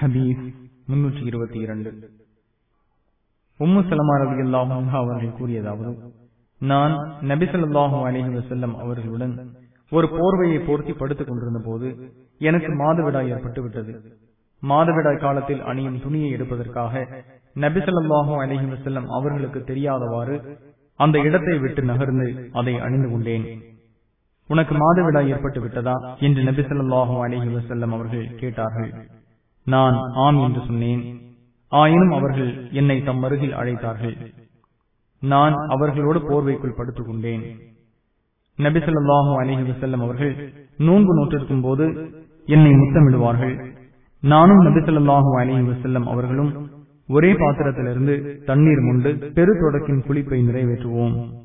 ஹதீஸ் முன்னூற்றி இருபத்தி இரண்டு உம்மு சலமா ரவி அவர்கள் கூறியதாவது நான் நபிசல்லாஹு அலஹி வசல்லம் அவர்களுடன் ஒரு போர்வையை போர்த்தி படுத்துக் கொண்டிருந்த போது எனக்கு மாதவிடாய் ஏற்பட்டு விட்டது மாதவிடாய் காலத்தில் அணியும் துணியை எடுப்பதற்காக நபிசல்லாஹு அலஹி வசல்லம் அவர்களுக்கு தெரியாதவாறு அந்த இடத்தை விட்டு நகர்ந்து அதை அணிந்து கொண்டேன் உனக்கு மாதவிடாய் ஏற்பட்டு விட்டதா என்று நபிசல்லாஹு அலஹி வசல்லம் அவர்கள் கேட்டார்கள் நான் ஆம் என்று சொன்னேன் ஆயினும் அவர்கள் என்னை தம் அருகில் அழைத்தார்கள் நான் அவர்களோடு போர்வைக்குள் படுத்துக் கொண்டேன் நபிசல்லாஹு அலஹி வசல்லம் அவர்கள் நோன்பு நோற்றிருக்கும் போது என்னை முத்தமிடுவார்கள் நானும் நபிசல்லாஹு அலஹி வசல்லம் அவர்களும் ஒரே பாத்திரத்திலிருந்து தண்ணீர் முண்டு பெரு தொடக்கின் குளிப்பை நிறைவேற்றுவோம்